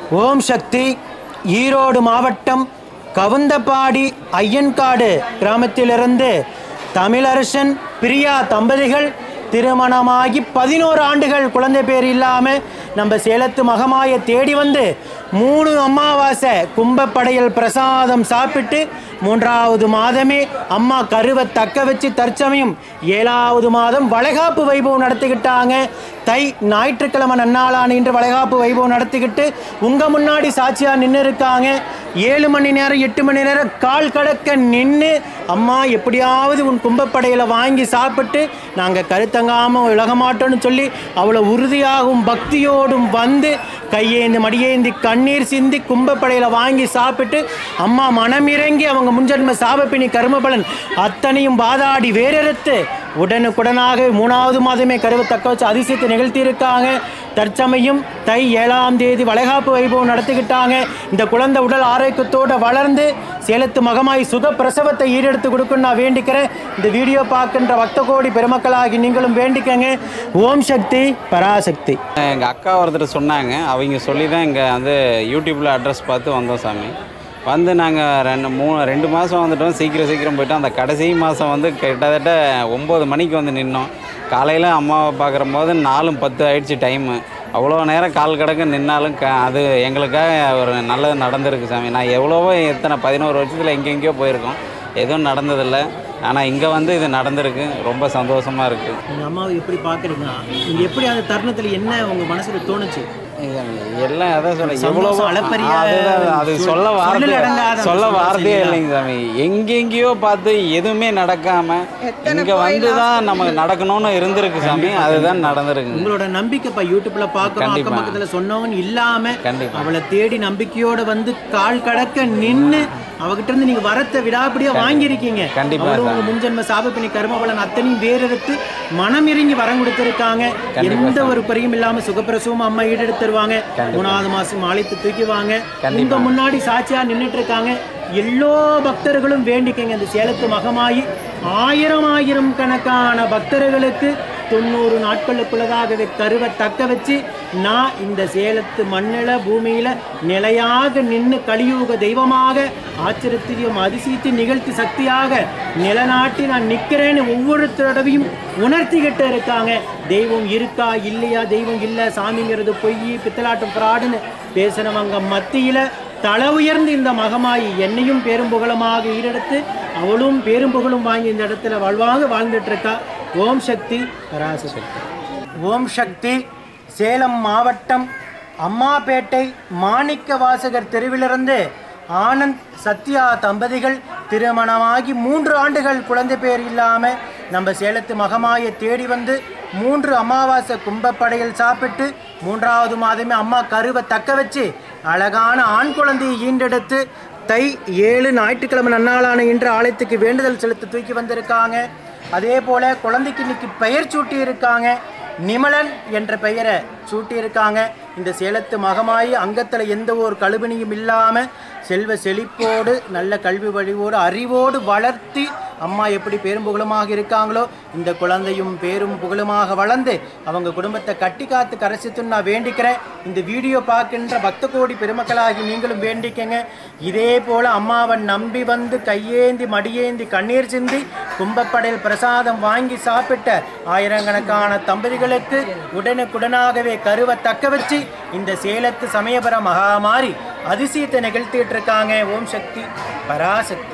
ஓம் சக்தி ஈரோடு மாவட்டம் கவுந்தப்பாடி ஐயன்காடு கிராமத்திலிருந்து தமிழரசன் பிரியா தம்பதிகள் திருமணமாகி பதினோரு ஆண்டுகள் குழந்தை பேர் இல்லாமல் நம்ம சேலத்து மகமாயை தேடி வந்து மூணு அமாவாசை கும்பப்படையல் பிரசாதம் சாப்பிட்டு மூன்றாவது மாதமே அம்மா கருவை தக்க வச்சு தற்சமயம் ஏழாவது மாதம் வளைகாப்பு வைபவம் நடத்திக்கிட்டாங்க தை ஞாயிற்றுக்கிழமை நன்னாளான் என்று வளைகாப்பு வைபவம் நடத்திக்கிட்டு உங்கள் முன்னாடி சாட்சியாக நின்று இருக்காங்க ஏழு மணி நேரம் எட்டு மணி நேரம் கால் கடக்க நின்று அம்மா எப்படியாவது உன் கும்பப்படையில் வாங்கி சாப்பிட்டு நாங்கள் கருத்தங்காமல் விலக மாட்டோம்னு சொல்லி அவ்வளோ உறுதியாகவும் பக்தியோடும் வந்து கையேந்தி மடியேந்தி கண்ணீர் சிந்தி கும்பப்படையில் வாங்கி சாப்பிட்டு அம்மா மனமிறங்கி அவங்க முன்ஜன்ம சாபப்பினி கர்மபலன் அத்தனையும் வாதாடி வேறறுத்து உடனுக்குடனாக மூணாவது மாதமே கருவை தக்க வச்சு அதிசயத்தை நிகழ்த்தியிருக்காங்க தற்சமயம் தை ஏழாம் தேதி வளைகாப்பு வைபவம் நடத்திக்கிட்டாங்க இந்த குழந்தை உடல் ஆரோக்கியத்தோடு வளர்ந்து சேலத்து மகமாய் சுக பிரசவத்தை ஈடெடுத்து கொடுக்குன்னு நான் வேண்டிக்கிறேன் இந்த வீடியோ பார்க்கின்ற பக்த கோடி பெருமக்களாகி நீங்களும் வேண்டிக்கங்க ஓம் சக்தி பராசக்தி எங்கள் அக்கா ஒருத்தர் சொன்னாங்க அவங்க சொல்லி தான் இங்கே வந்து யூடியூப்பில் அட்ரஸ் பார்த்து வந்தோம் சாமி வந்து நாங்கள் ரெண்டு மூணு ரெண்டு மாதம் வந்துட்டோம் சீக்கிரம் சீக்கிரம் போயிட்டோம் அந்த கடைசி மாதம் வந்து கிட்டத்தட்ட ஒம்பது மணிக்கு வந்து நின்னோம் காலையில் அம்மாவை பார்க்குற போது நாலும் பத்து ஆயிடுச்சு டைமு அவ்வளோ நேரம் கால் கடக்க நின்னாலும் க அது எங்களுக்காக ஒரு நல்லது நடந்திருக்கு சாமி நான் எவ்வளவோ எத்தனை பதினோரு வருஷத்தில் எங்கெங்கேயோ போயிருக்கோம் எதுவும் நடந்ததில்லை ஆனால் இங்கே வந்து இது நடந்திருக்கு ரொம்ப சந்தோஷமாக இருக்குது உங்கள் அம்மாவை எப்படி பார்க்குறீங்கன்னா நீங்கள் எப்படி அந்த தருணத்தில் என்ன உங்கள் மனசில் தோணுச்சு எல்லாம் அதான் சொல்ல சந்தோஷம் எவ்வளவோ அளப்பரிய அதுதான் அது சொல்- சொல்ல வார்த்தை சொல்லில் அடங்காத சொல்ல சந்தோஷம் வார்த்தையே இல்லையா? இல்லைங்க சாமி எங்கெங்கேயோ பார்த்து எதுவுமே நடக்காம இங்க வந்து தான் நமக்கு நடக்கணும்னு இருந்திருக்கு சாமி அதுதான் நடந்திருக்கு உங்களோட நம்பிக்கை இப்போ யூடியூப்ல பார்க்குறோம் அக்கம் கண்டிப்பா. பக்கத்தில் சொன்னவன் இல்லாம கண்டிப்பா. அவளை தேடி நம்பிக்கையோட வந்து கால் கடக்க நின்று அவகிட்ட இருந்து நீங்க வரத்தை விடாப்படியா வாங்கியிருக்கீங்க கண்டிப்பா அவரும் சாமி. உங்க முன்ஜென்ம சாபப்பினி கர்மபலன் அத்தனையும் வேறெடுத்து மனமிறங்கி வரம் கொடுத்திருக்காங்க கண்டிப்பா எந்த ஒரு குறையும் இல்லாம சுகப்பிரசவம் அம்மா ஈடெடுத்து தருவாங்க மூணாவது மாசம் அழைத்து தூக்கிவாங்க கண்டிப்பா. உங்க முன்னாடி சாட்சியா நின்னுட்டு இருக்காங்க எல்லோ பக்தர்களும் வேண்டிக்கங்க இந்த சேலத்து மகமாயி ஆயிரம் ஆயிரம் கணக்கான பக்தர்களுக்கு தொண்ணூறு நாட்களுக்குள்ளதாகவே கருவை தக்க வச்சு நான் இந்த சேலத்து மண்ணில பூமியில நிலையாக நின்று கலியுக தெய்வமாக ஆச்சரியத்தையும் அதிசயத்தை நிகழ்த்தி சக்தியாக நிலநாட்டி நான் நிற்கிறேன்னு ஒவ்வொரு தடவையும் உணர்த்திக்கிட்டு இருக்காங்க தெய்வம் இருக்கா இல்லையா தெய்வம் இல்லை சாமிங்கிறது பொய் பித்தலாட்டம் ஃப்ராடுன்னு பேசுனவங்க மத்தியில தலை உயர்ந்து இந்த மகமாயி என்னையும் பேரும் புகழமாக ஈரெடுத்து அவளும் பேரும் புகழும் வாங்கி இந்த இடத்துல வாழ்வாங்க வாழ்ந்துட்டு இருக்கா ஓம் சக்தி பராசக்தி ஓம் சக்தி சேலம் மாவட்டம் அம்மாபேட்டை மாணிக்க வாசகர் தெருவிலிருந்து ஆனந்த் சத்யா தம்பதிகள் திருமணமாகி மூன்று ஆண்டுகள் குழந்தை பேர் இல்லாமல் நம்ம சேலத்து மகமாயை தேடி வந்து மூன்று அமாவாசை கும்பப்படையில் சாப்பிட்டு மூன்றாவது மாதமே அம்மா கருவை தக்க வச்சு அழகான ஆண் குழந்தையை ஈண்டெடுத்து தை ஏழு ஞாயிற்றுக்கிழமை நன்னாளான இன்று ஆலயத்துக்கு வேண்டுதல் செலுத்த தூக்கி வந்திருக்காங்க அதே போல குழந்தைக்கு இன்னைக்கு பெயர் சூட்டி இருக்காங்க நிமலன் என்ற பெயரை சூட்டியிருக்காங்க இந்த சேலத்து மகமாயி அங்கத்தில் எந்த ஒரு கழுபினியும் இல்லாமல் செல்வ செழிப்போடு நல்ல கல்வி வழிவோடு அறிவோடு வளர்த்தி அம்மா எப்படி பேரும் புகழுமாக இருக்காங்களோ இந்த குழந்தையும் பேரும் புகழுமாக வளர்ந்து அவங்க குடும்பத்தை கட்டி காத்து கரைச்சித்துன்னு நான் வேண்டிக்கிறேன் இந்த வீடியோ பார்க்கின்ற பக்த கோடி பெருமக்களாகி நீங்களும் வேண்டிக்கங்க இதே போல் அம்மாவை நம்பி வந்து கையேந்தி மடியேந்தி கண்ணீர் சிந்தி கும்பப்படையில் பிரசாதம் வாங்கி சாப்பிட்ட ஆயிரக்கணக்கான தம்பதிகளுக்கு உடனுக்குடனாகவே கருவை தக்க வச்சு இந்த சேலத்து சமயபுர மகாமாரி அதிசயத்தை நிகழ்த்திட்டு இருக்காங்க ஓம் சக்தி பராசக்தி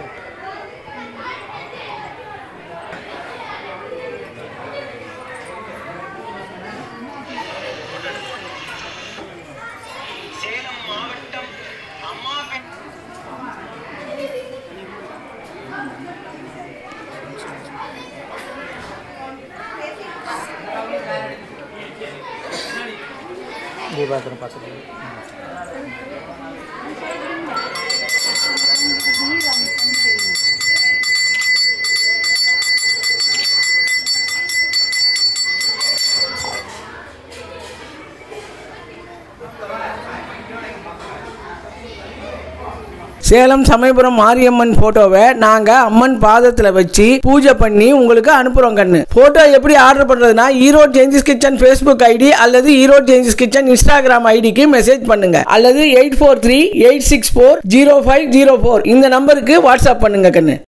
சேலம் மாவட்டம் அம்மாபேட்டை தீபாத்திரம் பார்த்துட்டு சேலம் சமயபுரம் மாரியம்மன் போட்டோவை நாங்க அம்மன் பாதத்துல வச்சு பூஜை பண்ணி உங்களுக்கு அனுப்புறோம் கண்ணு போட்டோ எப்படி ஆர்டர் பண்றதுன்னா Erode changes kitchen Facebook ID அல்லது ஈரோடு சேஞ்சஸ் கிச்சன் இன்ஸ்டாகிராம் ஐடிக்கு மெசேஜ் பண்ணுங்க அல்லது eight four three eight six four zero five zero four இந்த நம்பருக்கு வாட்ஸ்அப் பண்ணுங்க கண்ணு